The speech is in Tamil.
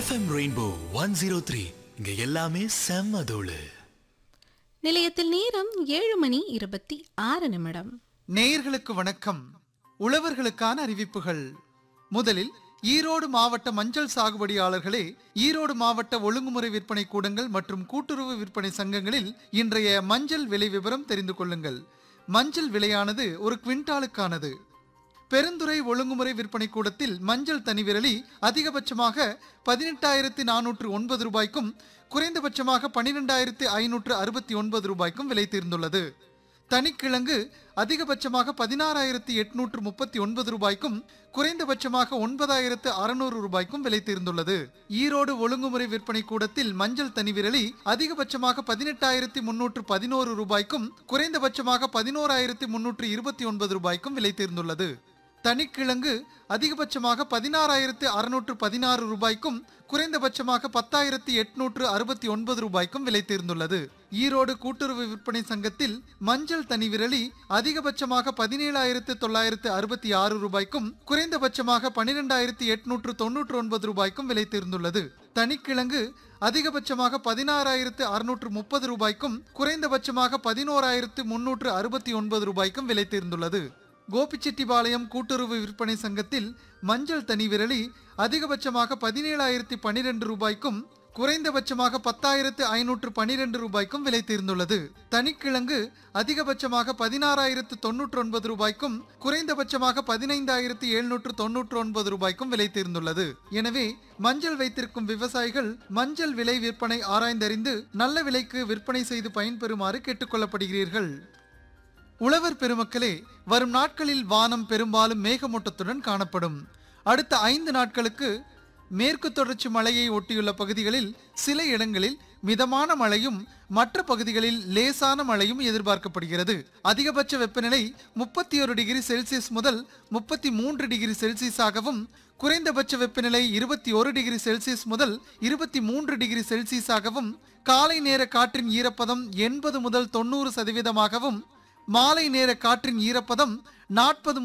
FM rainbow one zero three இங்க எல்லாமே செம்ம தோளு நிலையத்தில் நேரம் ஏழு மணி இருபத்தி ஆறு நிமிடம் நேயர்களுக்கு வணக்கம் உழவர்களுக்கான அறிவிப்புகள் முதலில் ஈரோடு மாவட்ட மஞ்சள் சாகுபடியாளர்களே ஈரோடு மாவட்ட ஒழுங்குமுறை விற்பனை கூடங்கள் மற்றும் கூட்டுறவு விற்பனை சங்கங்களில் இன்றைய மஞ்சள் விலை விவரம் தெரிந்து கொள்ளுங்கள் மஞ்சள் விலையானது ஒரு குவிண்டாலுக்கானது பெருந்துறை ஒழுங்குமுறை விற்பனை கூடத்தில் மஞ்சள் தனி விரலி அதிகபட்சமாக பதினெட்டாயிரத்தி நானூற்று ஒன்பது ரூபாய்க்கும் குறைந்தபட்சமாக பன்னிரெண்டாயிரத்தி ஐநூற்று அறுபத்தி ஒன்பது ரூபாய்க்கும் விலை தீர்ந்துள்ளது தனிக்கிழங்கு அதிகபட்சமாக பதினாறாயிரத்தி எட்நூற்று முப்பத்தி ஒன்பது ரூபாய்க்கும் குறைந்தபட்சமாக ஒன்பதாயிரத்து அறுநூறு ரூபாய்க்கும் விலை தீர்ந்துள்ளது ஈரோடு ஒழுங்குமுறை விற்பனை கூடத்தில் மஞ்சள் தனி விரலி அதிகபட்சமாக பதினெட்டாயிரத்தி முன்னூற்று பதினோரு ரூபாய்க்கும் குறைந்தபட்சமாக பதினோராயிரத்தி முன்னூற்று இருபத்தி ஒன்பது ரூபாய்க்கும் விலை தீர்ந்துள்ளது தனிக்கிழங்கு அதிகபட்சமாக பதினாறாயிரத்து அறுநூற்று பதினாறு ரூபாய்க்கும் குறைந்தபட்சமாக பத்தாயிரத்தி எட்நூற்று அறுபத்தி ஒன்பது ரூபாய்க்கும் விலை தீர்ந்துள்ளது ஈரோடு கூட்டுறவு விற்பனை சங்கத்தில் மஞ்சள் தனி விரலி அதிகபட்சமாக பதினேழாயிரத்து தொள்ளாயிரத்து அறுபத்தி ஆறு ரூபாய்க்கும் குறைந்தபட்சமாக பன்னிரெண்டாயிரத்தி எட்நூற்று தொன்னூற்று ஒன்பது ரூபாய்க்கும் விலை தீர்ந்துள்ளது தனிக்கிழங்கு அதிகபட்சமாக பதினாறாயிரத்து அறுநூற்று முப்பது ரூபாய்க்கும் குறைந்தபட்சமாக பதினோராயிரத்து முன்னூற்று அறுபத்தி ஒன்பது ரூபாய்க்கும் விலை தீர்ந்துள்ளது கோபிச்செட்டிபாளையம் கூட்டுறவு விற்பனை சங்கத்தில் மஞ்சள் தனி விரலி அதிகபட்சமாக பதினேழாயிரத்தி பன்னிரெண்டு ரூபாய்க்கும் குறைந்தபட்சமாக பத்தாயிரத்து ஐநூற்று பன்னிரெண்டு ரூபாய்க்கும் விலை தீர்ந்துள்ளது தனிக்கிழங்கு அதிகபட்சமாக பதினாறாயிரத்து தொன்னூற்று ஒன்பது ரூபாய்க்கும் குறைந்தபட்சமாக பதினைந்தாயிரத்து எழுநூற்று தொன்னூற்று ஒன்பது ரூபாய்க்கும் விலை தீர்ந்துள்ளது எனவே மஞ்சள் வைத்திருக்கும் விவசாயிகள் மஞ்சள் விலை விற்பனை ஆராய்ந்தறிந்து நல்ல விலைக்கு விற்பனை செய்து பயன்பெறுமாறு கேட்டுக்கொள்ளப்படுகிறீர்கள் உழவர் பெருமக்களே வரும் நாட்களில் வானம் பெரும்பாலும் மேகமூட்டத்துடன் காணப்படும் அடுத்த ஐந்து நாட்களுக்கு மேற்கு தொடர்ச்சி மலையை ஒட்டியுள்ள பகுதிகளில் சில இடங்களில் மிதமான மழையும் மற்ற பகுதிகளில் லேசான மழையும் எதிர்பார்க்கப்படுகிறது அதிகபட்ச வெப்பநிலை முப்பத்தி ஒரு டிகிரி செல்சியஸ் முதல் முப்பத்தி மூன்று டிகிரி செல்சியஸாகவும் குறைந்தபட்ச வெப்பநிலை இருபத்தி ஒரு டிகிரி செல்சியஸ் முதல் இருபத்தி மூன்று டிகிரி செல்சியஸாகவும் காலை நேர காற்றின் ஈரப்பதம் எண்பது முதல் தொண்ணூறு சதவீதமாகவும் மாலை நேர காற்றின் ஈரப்பதம் நாற்பது